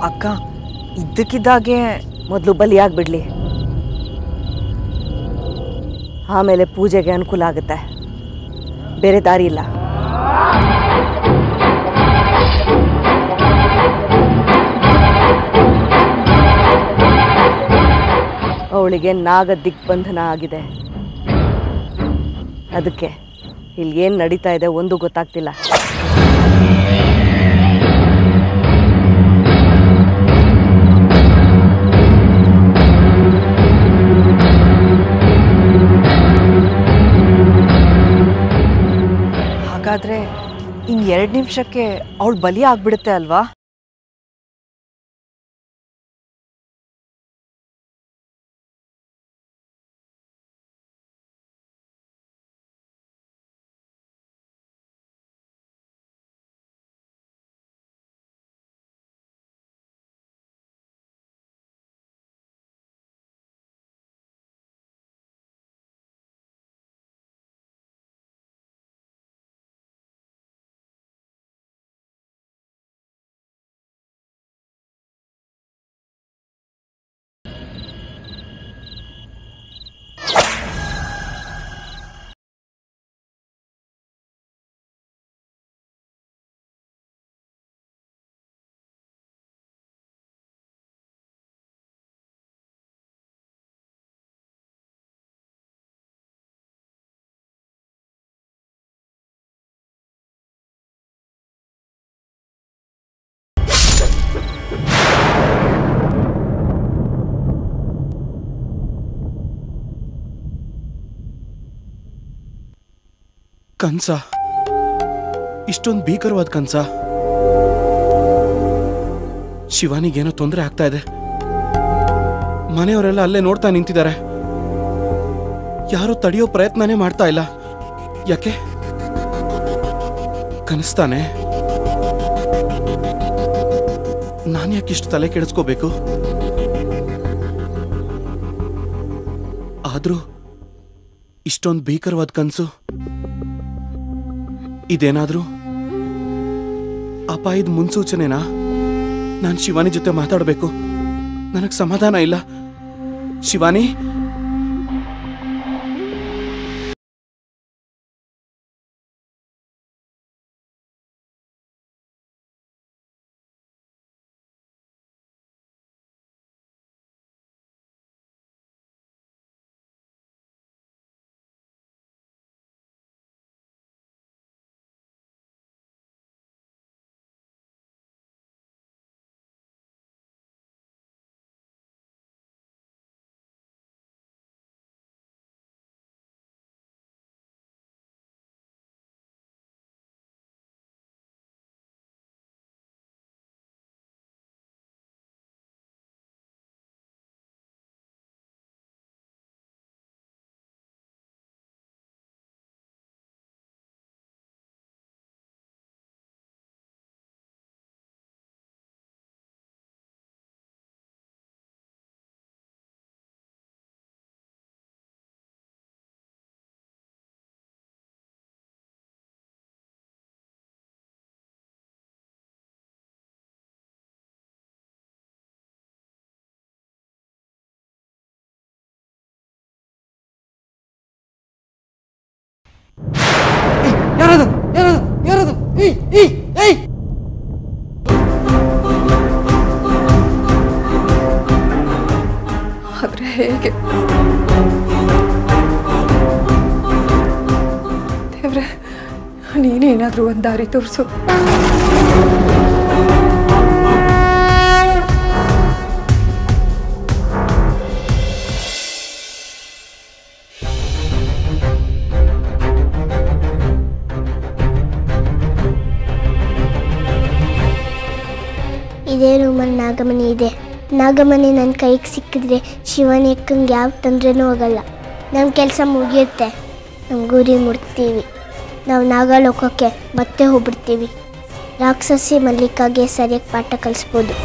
ಅಕ್ಕ ಇದ್ದಕ್ಕಿದ್ದಾಗೆ ಮೊದಲು ಬಲಿಯಾಗ್ಬಿಡ್ಲಿ ಆಮೇಲೆ ಪೂಜೆಗೆ ಅನುಕೂಲ ಆಗುತ್ತೆ ಬೇರೆ ದಾರಿ ಇಲ್ಲ ಅವಳಿಗೆ ನಾಗ ದಿಗ್ಬಂಧನ ಆಗಿದೆ ಅದಕ್ಕೆ ಇಲ್ಲಿ ಏನು ನಡೀತಾ ಇದೆ ಒಂದು ಗೊತ್ತಾಗ್ತಿಲ್ಲ ಹಾಗಾದ್ರೆ ಇನ್ ಎರಡು ನಿಮಿಷಕ್ಕೆ ಅವಳು ಬಲಿ ಆಗ್ಬಿಡುತ್ತೆ ಅಲ್ವಾ ಕನ್ಸ ಇಷ್ಟೊಂದು ಭೀಕರವಾದ ಕನ್ಸ ಶಿವಾನಿಗೇನೋ ತೊಂದರೆ ಆಗ್ತಾ ಇದೆ ಮನೆಯವರೆಲ್ಲ ಅಲ್ಲೇ ನೋಡ್ತಾ ನಿಂತಿದ್ದಾರೆ ಯಾರು ತಡೆಯೋ ಪ್ರಯತ್ನನೇ ಮಾಡ್ತಾ ಇಲ್ಲ ಯಾಕೆ ಕನಿಸ್ತಾನೆ ನಾನು ಯಾಕೆ ಇಷ್ಟು ತಲೆ ಕೆಡಿಸ್ಕೋಬೇಕು ಆದ್ರೂ ಇಷ್ಟೊಂದು ಭೀಕರವಾದ ಕನ್ಸು ಇದೇನಾದ್ರೂ ಅಪಾಯದ ಮುನ್ಸೂಚನೆನಾ ನಾನು ಶಿವಾನಿ ಜೊತೆ ಮಾತಾಡಬೇಕು ನನಗೆ ಸಮಾಧಾನ ಇಲ್ಲ ಶಿವಾನಿ ಯಾರದು ಯಾರದು ಯಾರದು ಏಯ್ ಏಯ್ ಏಯ್ ಆದ್ರೆ ಹೇಗೆ ದೇವ್ರೆ ನೀನೇನಾದ್ರೂ ಒಂದು ದಾರಿ ತೋರಿಸು ಇದೇ ರೂಮಲ್ಲಿ ನಾಗಮಣಿ ಇದೆ ನಾಗಮಣಿ ನನ್ನ ಕೈಗೆ ಸಿಕ್ಕಿದ್ರೆ ಶಿವನ ಎಕ್ಕಂಗೆ ಯಾವ ತೊಂದರೆನೂ ಹೋಗಲ್ಲ ನಮ್ಮ ಕೆಲಸ ಮುಗಿಯುತ್ತೆ ನಮ್ಮ ಗುರಿ ಮುಟ್ತೀವಿ ನಾವು ನಾಗಲೋಕಕ್ಕೆ ಮತ್ತೆ ಹೋಗ್ಬಿಡ್ತೀವಿ ರಾಕ್ಷಸಿ ಮಲ್ಲಿಕಾಗೆ ಸರಿಯಾಗಿ ಪಾಠ ಕಲಿಸ್ಬೋದು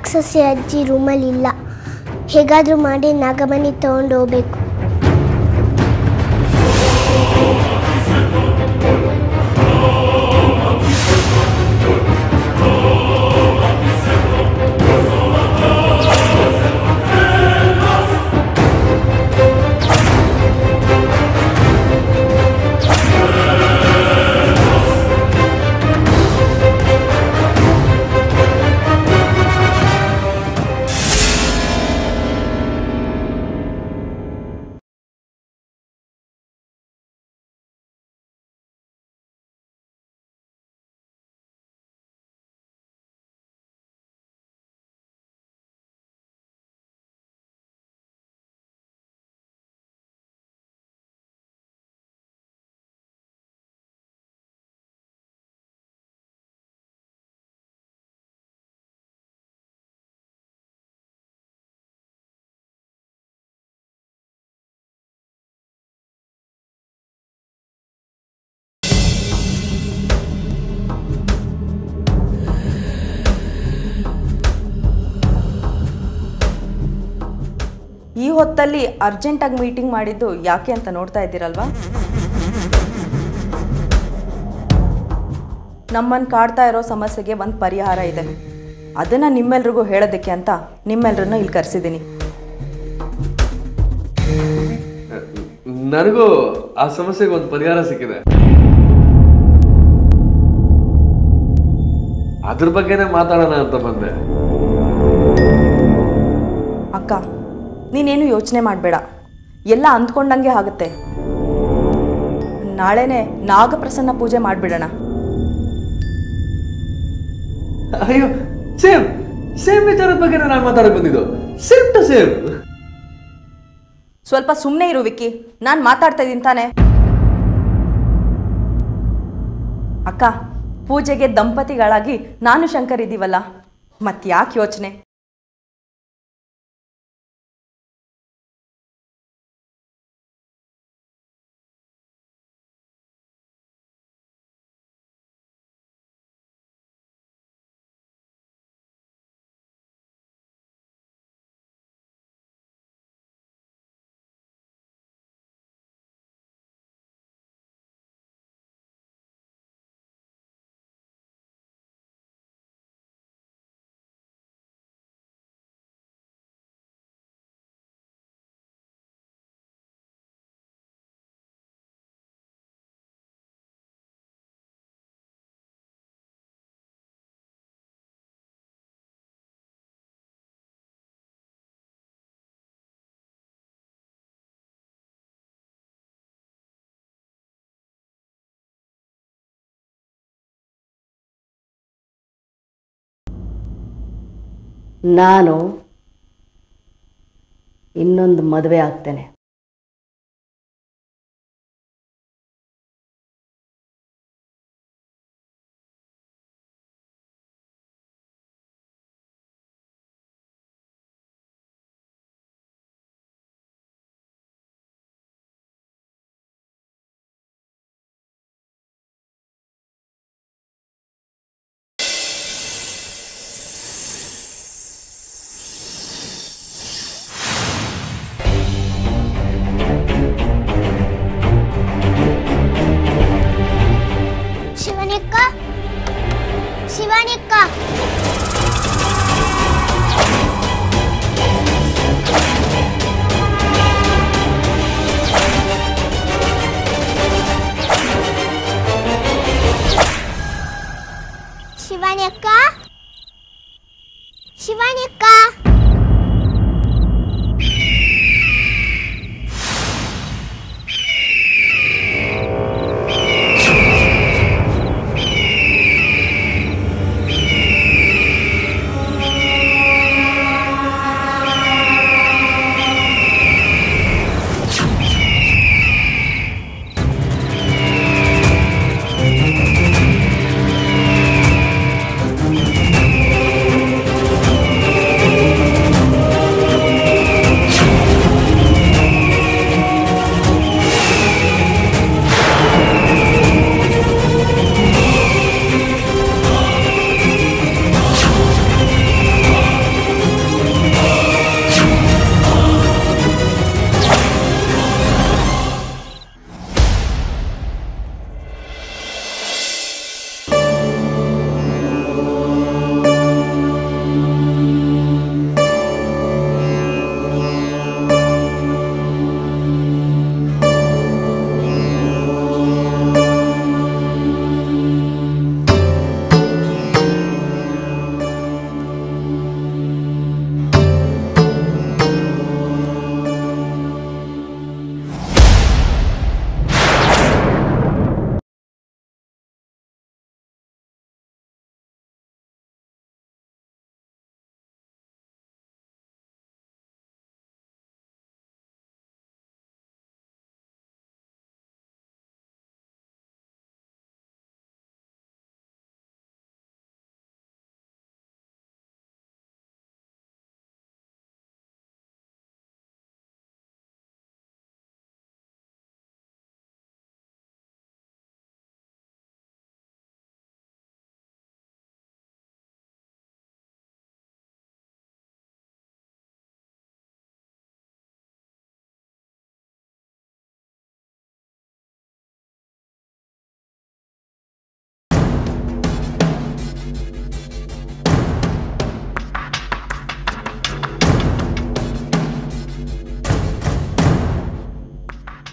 ರಾಕ್ಷಸಿ ಅಜ್ಜಿ ರೂಮಲ್ಲಿ ಇಲ್ಲ ಹೇಗಾದರೂ ಮಾಡಿ ನಾಗಮಣಿ ತಗೊಂಡು ಹೋಗ್ಬೇಕು ಈ ಹೊತ್ತಲ್ಲಿ ಅರ್ಜೆಂಟಾಗಿ ಮೀಟಿಂಗ್ ಮಾಡಿದ್ದು ಯಾಕೆ ಅಂತ ನೋಡ್ತಾ ಇದ್ದೀರಲ್ವಾ ನಮ್ಮನ್ನು ಕಾಡ್ತಾ ಇರೋ ಸಮಸ್ಯೆಗೆ ಒಂದು ಪರಿಹಾರ ಇದೆ ಅದನ್ನು ನಿಮ್ಮೆಲ್ರಿಗೂ ಹೇಳೋದಕ್ಕೆ ಅಂತ ನಿಮ್ಮೆಲ್ರನ್ನೂ ಇಲ್ಲಿ ಕರೆಸಿದ್ದೀನಿ ನನಗೂ ಆ ಸಮಸ್ಯೆಗೆ ಒಂದು ಪರಿಹಾರ ಸಿಕ್ಕಿದೆ ಅದ್ರ ಬಗ್ಗೆನೇ ಮಾತಾಡೋಣ ಅಂತ ಬಂದೆ ಅಕ್ಕ ನೀನೇನು ಯೋಚನೆ ಮಾಡಬೇಡ ಎಲ್ಲ ಅಂದ್ಕೊಂಡಂಗೆ ಆಗುತ್ತೆ ನಾಳೆನೇ ನಾಗಪ್ರಸನ್ನ ಪೂಜೆ ಮಾಡಿಬಿಡೋಣ ಅಯ್ಯೋ ಸೇಮ್ ಸೇಮ್ ವಿಚಾರದ ಬಗ್ಗೆ ನಾನು ಮಾತಾಡಕ್ ಬಂದಿದ್ದು ಸೇಮ್ ಟು ಸೇಮ್ ಸ್ವಲ್ಪ ಸುಮ್ಮನೆ ಇರು ವಿಕ್ಕಿ ನಾನು ಮಾತಾಡ್ತಾ ಇದ್ದೀನಿ ತಾನೆ ಅಕ್ಕ ಪೂಜೆಗೆ ದಂಪತಿಗಳಾಗಿ ನಾನು ಶಂಕರ್ ಇದ್ದೀವಲ್ಲ ಮತ್ತ್ಯಾಕೆ ಯೋಚನೆ ನಾನು ಇನ್ನೊಂದು ಮದುವೆ ಆಗ್ತೇನೆ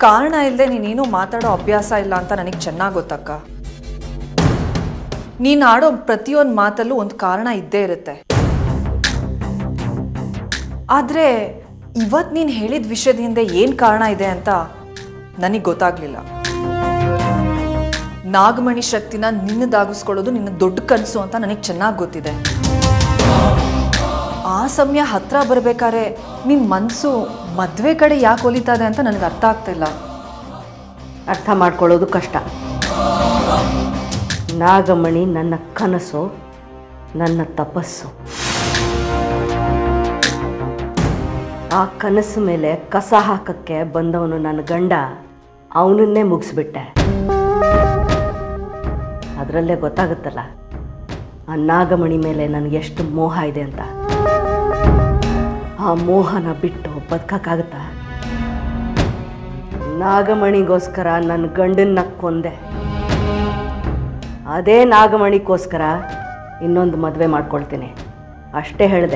ಕಾರಣ ಇಲ್ಲದೆ ನೀನೇನು ಮಾತಾಡೋ ಅಭ್ಯಾಸ ಇಲ್ಲ ಅಂತ ನನಗೆ ಚೆನ್ನಾಗಿ ಗೊತ್ತಕ್ಕ ನೀನು ಆಡೋ ಪ್ರತಿಯೊಂದು ಮಾತಲ್ಲೂ ಒಂದು ಕಾರಣ ಇದ್ದೇ ಇರುತ್ತೆ ಆದರೆ ಇವತ್ತು ನೀನು ಹೇಳಿದ ವಿಷಯದ ಹಿಂದೆ ಏನು ಕಾರಣ ಇದೆ ಅಂತ ನನಗೆ ಗೊತ್ತಾಗ್ಲಿಲ್ಲ ನಾಗಮಣಿ ಶಕ್ತಿನ ನಿನ್ನದಾಗಿಸ್ಕೊಳ್ಳೋದು ನಿನ್ನ ದೊಡ್ಡ ಕನಸು ಅಂತ ನನಗೆ ಚೆನ್ನಾಗಿ ಗೊತ್ತಿದೆ ಆ ಸಮಯ ಹತ್ರ ಬರಬೇಕಾದ್ರೆ ನಿನ್ನ ಮನಸ್ಸು ಮದುವೆ ಕಡೆ ಯಾಕೆ ಒಲಿತಾ ಇದೆ ಅಂತ ನನಗೆ ಅರ್ಥ ಆಗ್ತಿಲ್ಲ ಅರ್ಥ ಮಾಡ್ಕೊಳ್ಳೋದು ಕಷ್ಟ ನಾಗಮಣಿ ನನ್ನ ಕನಸು ನನ್ನ ತಪಸ್ಸು ಆ ಕನಸು ಮೇಲೆ ಕಸ ಹಾಕಕ್ಕೆ ಬಂದವನು ನನ್ನ ಗಂಡ ಅವನನ್ನೇ ಮುಗಿಸ್ಬಿಟ್ಟೆ ಅದರಲ್ಲೇ ಗೊತ್ತಾಗುತ್ತಲ್ಲ ಆ ನಾಗಮಣಿ ಮೇಲೆ ನನಗೆ ಎಷ್ಟು ಮೋಹ ಇದೆ ಅಂತ ಆ ಮೋಹನ ಬಿಟ್ಟು ಬದುಕಕ್ಕಾಗುತ್ತಾ ನಾಗಮಣಿಗೋಸ್ಕರ ನನ್ನ ಗಂಡನ್ನ ಕೊಂದೆ ಅದೇ ನಾಗಮಣಿಗೋಸ್ಕರ ಇನ್ನೊಂದು ಮದುವೆ ಮಾಡ್ಕೊಳ್ತೀನಿ ಅಷ್ಟೇ ಹೇಳಿದೆ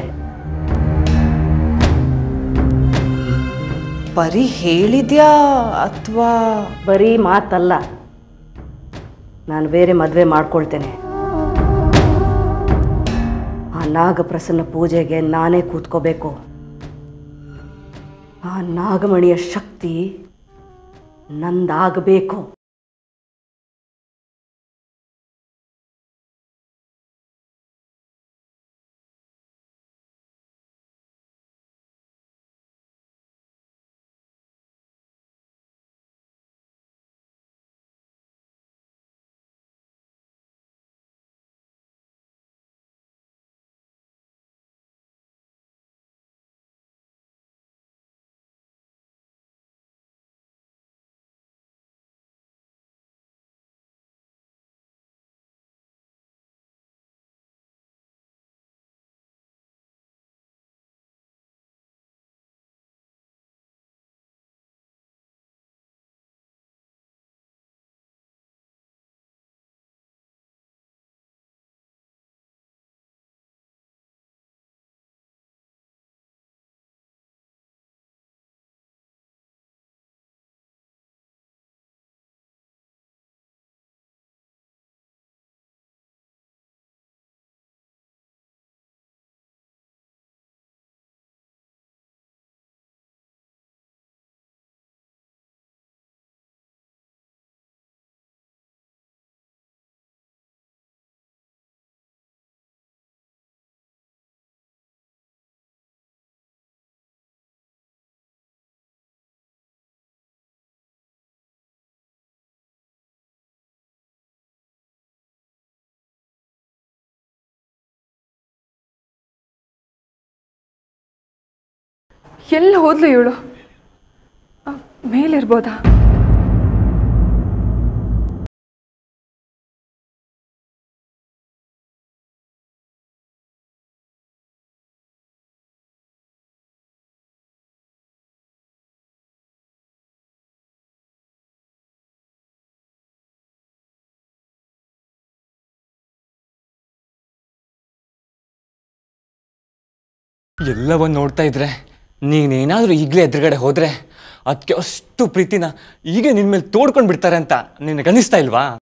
ಬರೀ ಹೇಳಿದ್ಯಾ ಅಥವಾ ಬರೀ ಮಾತಲ್ಲ ನಾನು ಬೇರೆ ಮದುವೆ ಮಾಡ್ಕೊಳ್ತೇನೆ ಆ ನಾಗಪ್ರಸನ್ನ ಪೂಜೆಗೆ ನಾನೇ ಕೂತ್ಕೋಬೇಕು ಆ ನಾಗಮಣಿಯ ಶಕ್ತಿ ನಂದಾಗಬೇಕು ಎಲ್ಲಿ ಹೋದ್ಲು ಇವಳು ಮೇಲಿರ್ಬೋದಾ ಎಲ್ಲವನ್ನ ನೋಡ್ತಾ ಇದ್ರೆ ನೀನೇನಾದರೂ ಈಗಲೇ ಎದುರುಗಡೆ ಹೋದ್ರೆ ಅದಕ್ಕೆ ಅಷ್ಟು ಪ್ರೀತಿನ ಈಗ ನಿನ್ನ ಮೇಲೆ ತೋಡ್ಕೊಂಡು ಬಿಡ್ತಾರೆ ಅಂತ ನಿನಗೆ ಅನಿಸ್ತಾ ಇಲ್ವಾ